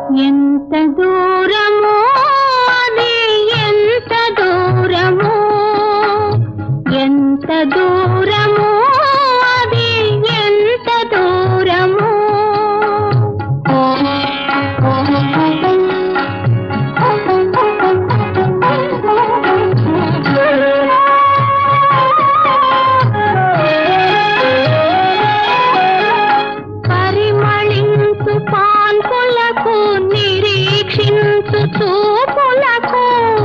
ఎంత దూరమో అది ఎంత దూరమో ఎంత దూరమో అది ఎంత దూరమో పరిమళించు పాన్పులకు నిరీక్షించు చూపులకు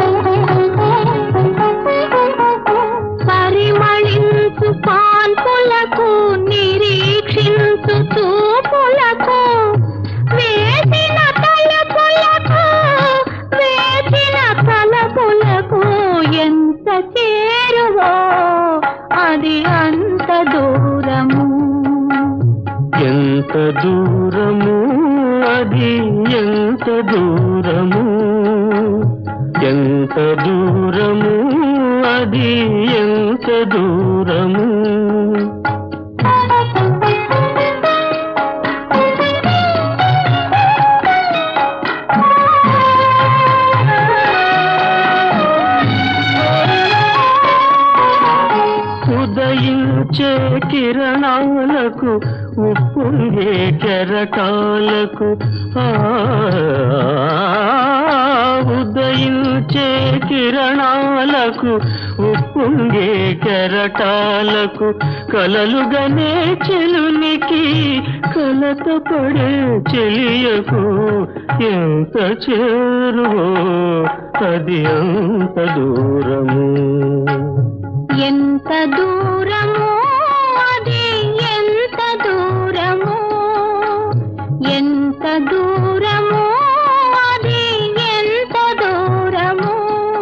పరిమళించు పాన్పులకు నిరీక్షించు చూపులకు వేసిన తలపులకు వేసిన తలపులకు ఎంత చేరువో అది అంత దూరము ఎంత దూరము అది ఎంత దూరము ఎంత దూరము అది ఎంత దూరము ఉదయించే కిరణాలకు ఉప్పొంగే కెరటాలకు ఆ, ఉదయించే కిరణాలకు ఉప్పొంగే కెరటాలకు కలలుగానే చెలునికి కలత పడే చెలియకు ఎంత చేరువో అది అంత దూరము ఎంత దూరమో అది ఎంత దూరమో ఎంత దూరమో అది ఎంత దూరమో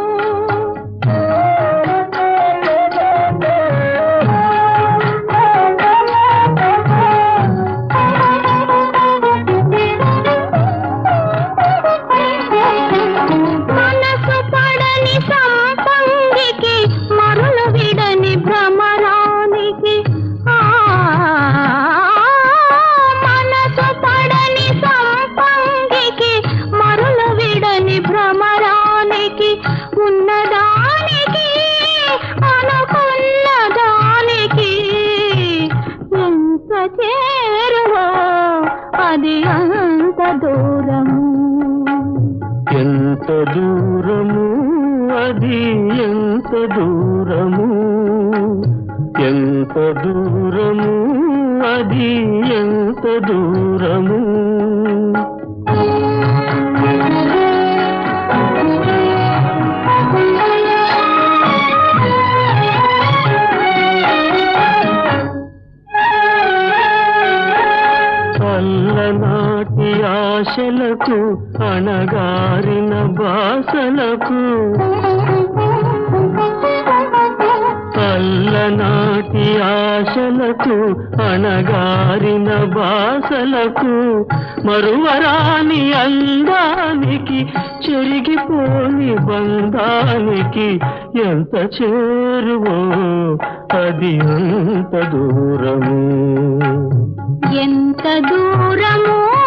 మనసు పడని సంపంగికి మరులు విడని భ్రమరానికి ఆ, మనసు పడని సంపంగికి మరులు విడని భ్రమరానికి ఉన్నదానికి అనుకున్న దానికి ఎంత చేరువో అది అంత దూరము ఎంత దూరము అది ఎంత దూరము ఎంత దూరము అది ఎంత దూరము అల్లనాటి ఆశలకు అణగారిన బాసలకు అల్లనాటి ఆశలకు అణగారిన బాసలకు మరువరాని అందానికి చెరిగిపోని బంధానికి ఎంత చేరువో అది అంత దూరము ఎంత దూరమో